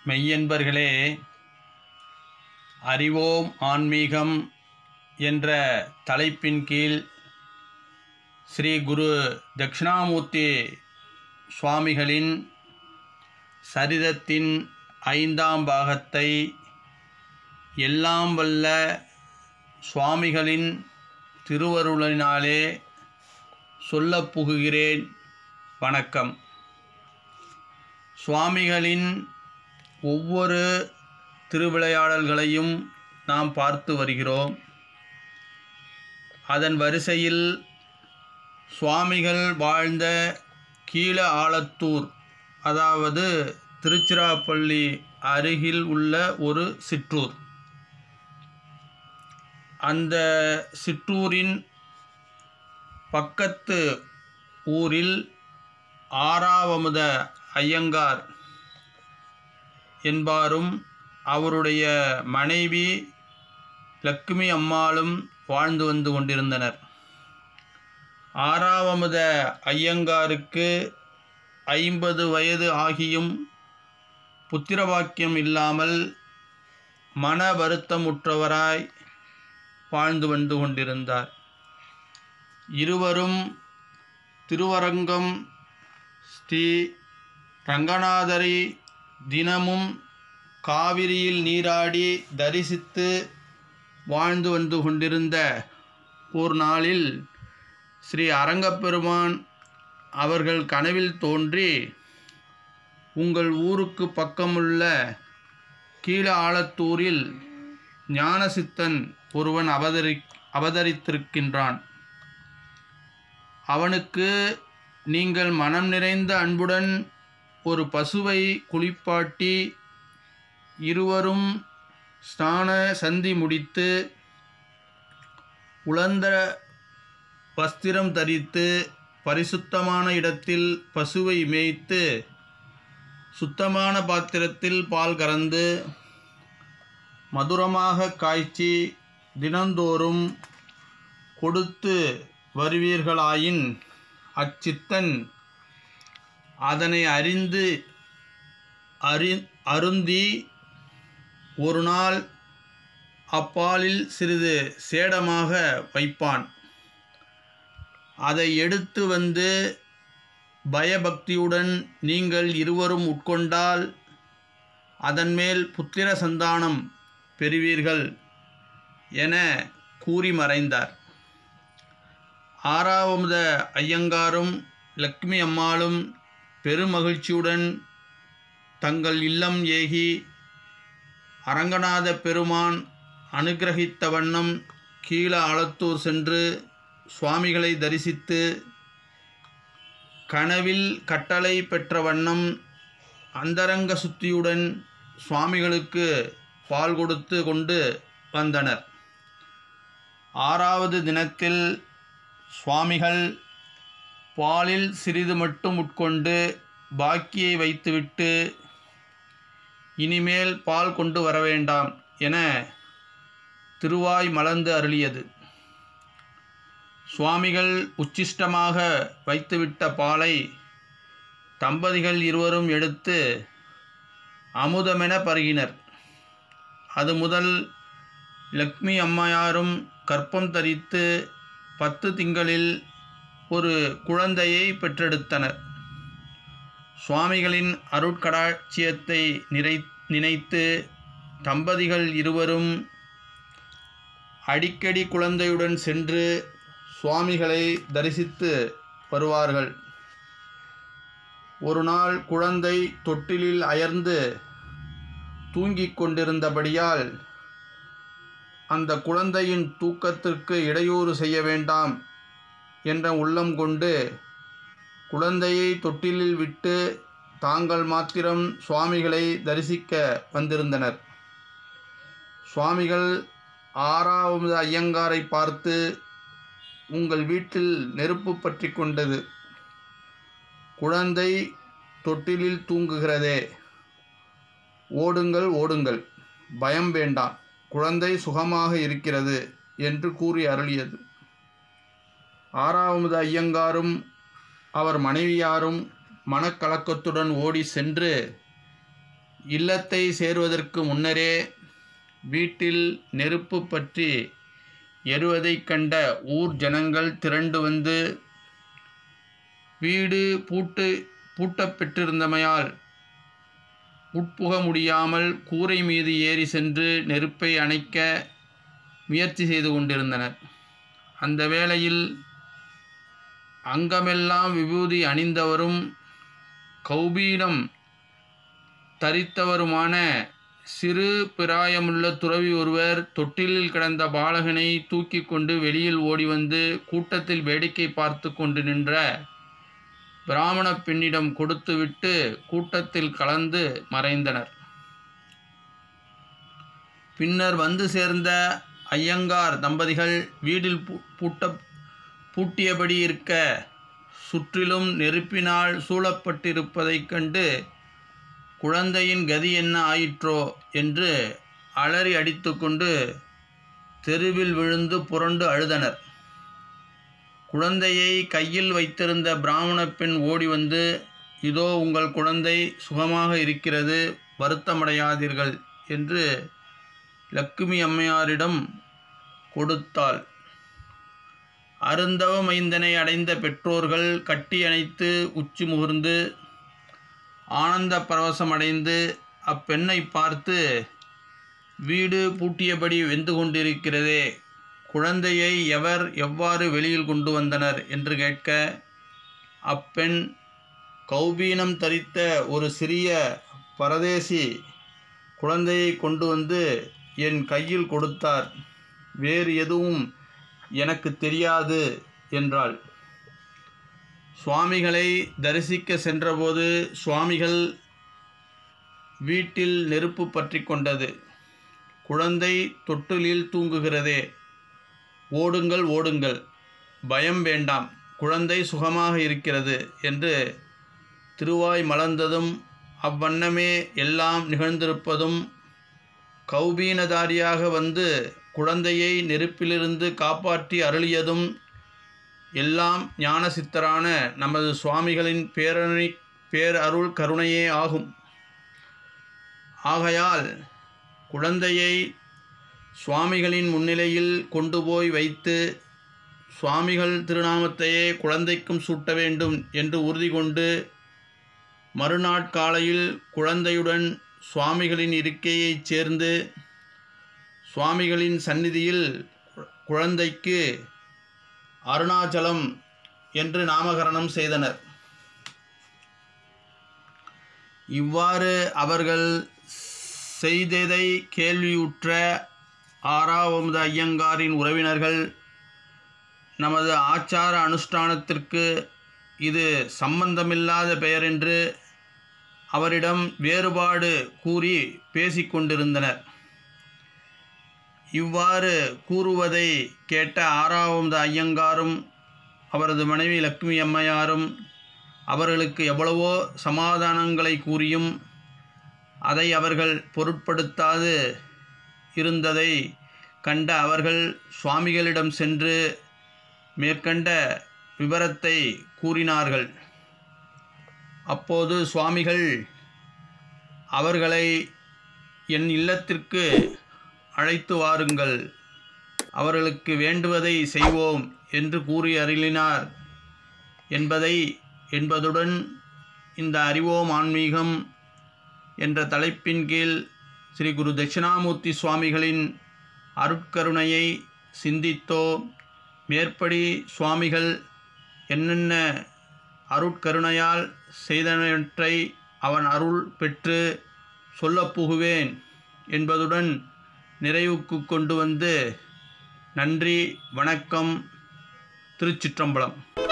மெய்யன்பர்களே அறிவோம் ஆன்மீகம் என்ற தலைப்பின் கீழ் ஸ்ரீ குரு தட்சிணாமூர்த்தி சுவாமிகளின் சரிதத்தின் ஐந்தாம் பாகத்தை எல்லாம் வல்ல சுவாமிகளின் திருவருளினாலே சொல்லப் புகுகிறேன் வணக்கம் சுவாமிகளின் ஒவ்வொரு திருவிளையாடல்களையும் நாம் பார்த்து வருகிறோம் அதன் வரிசையில் சுவாமிகள் வாழ்ந்த கீழ ஆலத்தூர் அதாவது திருச்சிராப்பள்ளி அருகில் உள்ள ஒரு சிற்றூர் அந்த சிற்றூரின் பக்கத்து ஊரில் ஆறாவமுத ஐயங்கார் என்பாரும் அவருடைய மனைவி லக்ஷ்மி அம்மாளும் வாழ்ந்து வந்து கொண்டிருந்தனர் ஆறாவமுத ஐயங்காருக்கு ஐம்பது வயது ஆகியும் புத்திரவாக்கியம் இல்லாமல் மன வருத்தமுற்றவராய் வாழ்ந்து வந்து கொண்டிருந்தார் இருவரும் திருவரங்கம் ஸ்ரீ ரங்கநாதரை தினமும் காவிரியில் நீராடி தரிசித்து வாழ்ந்து வந்து கொண்டிருந்த ஒரு நாளில் ஸ்ரீ அரங்கப்பெருமான் அவர்கள் கனவில் தோன்றி உங்கள் ஊருக்கு பக்கமுள்ள கீழ ஆலத்தூரில் ஞானசித்தன் ஒருவன் அவதரி அவதரித்திருக்கின்றான் அவனுக்கு நீங்கள் மனம் நிறைந்த அன்புடன் ஒரு பசுவை குளிப்பாட்டி இருவரும் ஸ்நான சந்தி முடித்து உலர்ந்த வஸ்திரம் தரித்து பரிசுத்தமான இடத்தில் பசுவை மேய்த்து சுத்தமான பாத்திரத்தில் பால் கறந்து மதுரமாக காய்ச்சி தினந்தோறும் கொடுத்து வருவீர்களாயின் அச்சித்தன் அதனை அறிந்து அறி அருந்தி ஒரு நாள் அப்பாலில் சிறிது சேடமாக வைப்பான் அதை எடுத்து வந்து பயபக்தியுடன் நீங்கள் இருவரும் உட்கொண்டால் அதன் மேல் புத்திர சந்தானம் பெறுவீர்கள் என கூறி மறைந்தார் ஆறாவமுத ஐயங்காரும் லக்ஷ்மி அம்மாளும் பெருமகிழ்ச்சியுடன் தங்கள் இல்லம் ஏகி அரங்கநாத பெருமான் அனுகிரகித்த வண்ணம் கீழ ஆலத்தூர் சென்று சுவாமிகளை தரிசித்து கனவில் கட்டளை பெற்ற வண்ணம் அந்தரங்க சுத்தியுடன் சுவாமிகளுக்கு பால் கொடுத்து கொண்டு வந்தனர் ஆறாவது தினத்தில் சுவாமிகள் பாலில் சிறிது மட்டும் உட்கொண்டு பாக்கியை வைத்துவிட்டு இனிமேல் பால் கொண்டு வர வேண்டாம் என திருவாய் மலர்ந்து அருளியது சுவாமிகள் உச்சிஷ்டமாக வைத்துவிட்ட பாலை தம்பதிகள் இருவரும் எடுத்து அமுதமென பருகினர் அது முதல் லக்ஷ்மி அம்மையாரும் கற்பம் தரித்து பத்து திங்களில் ஒரு குழந்தையை பெற்றெடுத்தனர் சுவாமிகளின் அருட்கடாட்சியத்தை நிறை நினைத்து தம்பதிகள் இருவரும் அடிக்கடி குழந்தையுடன் சென்று சுவாமிகளை தரிசித்து வருவார்கள் ஒரு நாள் குழந்தை தொட்டிலில் அயர்ந்து தூங்கிக் கொண்டிருந்தபடியால் அந்த குழந்தையின் தூக்கத்திற்கு இடையூறு செய்ய வேண்டாம் என்ற உள்ளம் கொண்டு குழந்தையை தொட்டிலில் விட்டு தாங்கள் மாத்திரம் சுவாமிகளை தரிசிக்க வந்திருந்தனர் சுவாமிகள் ஆறாவது ஐயங்காரை பார்த்து உங்கள் வீட்டில் நெருப்பு பற்றி கொண்டது குழந்தை தொட்டிலில் தூங்குகிறதே ஓடுங்கள் ஓடுங்கள் பயம் வேண்டாம் குழந்தை சுகமாக இருக்கிறது என்று கூறி அருளியது ஆறாவது ஐயங்காரும் அவர் மனைவியாரும் மனக்கலக்கத்துடன் ஓடி சென்று இல்லத்தை சேருவதற்கு முன்னரே வீட்டில் நெருப்பு பற்றி எருவதைக் கண்ட ஊர் ஜனங்கள் திரண்டு வந்து வீடு பூட்டு பூட்டப்பெற்றிருந்தமையால் உட்புக முடியாமல் கூரை மீது ஏறி சென்று நெருப்பை அணைக்க முயற்சி செய்து கொண்டிருந்தனர் அந்த வேளையில் அங்கமெல்லாம் விபூதி அணிந்தவரும் கௌபீனம் தரித்தவருமான சிறு பிராயமுள்ள துறவி ஒருவர் தொட்டிலில் கிடந்த பாலகனை தூக்கி கொண்டு வெளியில் ஓடி வந்து கூட்டத்தில் வேடிக்கை பார்த்து கொண்டு நின்ற பிராமண பெண்ணிடம் கொடுத்துவிட்டு கூட்டத்தில் கலந்து மறைந்தனர் பின்னர் வந்து சேர்ந்த ஐயங்கார் தம்பதிகள் வீட்டில் பூ பூட்ட பூட்டியபடி இருக்க சுற்றிலும் நெருப்பினால் சூழப்பட்டிருப்பதைக் கண்டு குழந்தையின் கதி என்ன ஆயிற்றோ என்று அலறி அடித்துக்கொண்டு தெருவில் விழுந்து புரண்டு அழுதனர் குழந்தையை கையில் வைத்திருந்த பிராமண பெண் ஓடி வந்து இதோ உங்கள் குழந்தை சுகமாக இருக்கிறது வருத்தமடையாதீர்கள் என்று லக்குமி அம்மையாரிடம் கொடுத்தாள் அருந்தவ மைந்தனை அடைந்த பெற்றோர்கள் கட்டி அணைத்து உச்சி முகர்ந்து ஆனந்த பரவசமடைந்து அப்பெண்ணை பார்த்து வீடு பூட்டியபடி வெந்து கொண்டிருக்கிறதே குழந்தையை எவர் எவ்வாறு வெளியில் கொண்டு வந்தனர் என்று கேட்க அப்பெண் கௌபீனம் தரித்த ஒரு சிறிய பரதேசி குழந்தையை கொண்டு வந்து என் கையில் கொடுத்தார் வேறு எதுவும் எனக்கு தெரியாது என்றாள் சுவாமிகளை தரிசிக்க சென்றபோது சுவாமிகள் வீட்டில் நெருப்பு பற்றி கொண்டது குழந்தை தொட்டிலில் தூங்குகிறதே ஓடுங்கள் ஓடுங்கள் பயம் வேண்டாம் குழந்தை சுகமாக இருக்கிறது என்று திருவாய் மலர்ந்ததும் அவ்வண்ணமே எல்லாம் நிகழ்ந்திருப்பதும் கௌபீனதாரியாக வந்து குழந்தையை நெருப்பிலிருந்து காப்பாற்றி அருளியதும் எல்லாம் ஞானசித்தரான நமது சுவாமிகளின் பேரணி பேரருள் கருணையே ஆகும் ஆகையால் குழந்தையை சுவாமிகளின் முன்னிலையில் கொண்டு போய் வைத்து சுவாமிகள் திருநாமத்தையே குழந்தைக்கும் சூட்ட வேண்டும் என்று உறுதி கொண்டு மறுநாட்காலையில் குழந்தையுடன் சுவாமிகளின் இருக்கையைச் சேர்ந்து சுவாமிகளின் சந்நிதியில் குழந்தைக்கு அருணாச்சலம் என்று நாமகரணம் செய்தனர் இவ்வாறு அவர்கள் செய்ததை கேள்வியுற்ற ஆறாவமது ஐயங்காரின் உறவினர்கள் நமது ஆச்சார அனுஷ்டானத்திற்கு இது சம்பந்தமில்லாத பெயர் என்று அவரிடம் வேறுபாடு கூறி பேசிக்கொண்டிருந்தனர் இவ்வாறு கூறுவதை கேட்ட ஆறாவது ஐயங்காரும் அவரது மனைவி லக்ஷ்மி அம்மையாரும் அவர்களுக்கு எவ்வளவோ சமாதானங்களை கூறியும் அதை அவர்கள் பொருட்படுத்தாது இருந்ததை கண்ட அவர்கள் சுவாமிகளிடம் சென்று மேற்கண்ட விவரத்தை கூறினார்கள் அப்போது சுவாமிகள் அவர்களை என் இல்லத்திற்கு அழைத்து வாருங்கள் அவர்களுக்கு வேண்டுவதை செய்வோம் என்று கூறி அருளினார் என்பதை என்பதுடன் இந்த அறிவோம் ஆன்மீகம் என்ற தலைப்பின் கீழ் ஸ்ரீ குரு தட்சிணாமூர்த்தி சுவாமிகளின் அருட்கருணையை சிந்தித்தோம் மேற்படி சுவாமிகள் என்னென்ன அருட்கருணையால் செய்தனவற்றை அவன் அருள் பெற்று சொல்லப் புகுவேன் என்பதுடன் நிறைவுக்கு கொண்டு வந்து நன்றி வணக்கம் திருச்சிற்றம்பலம்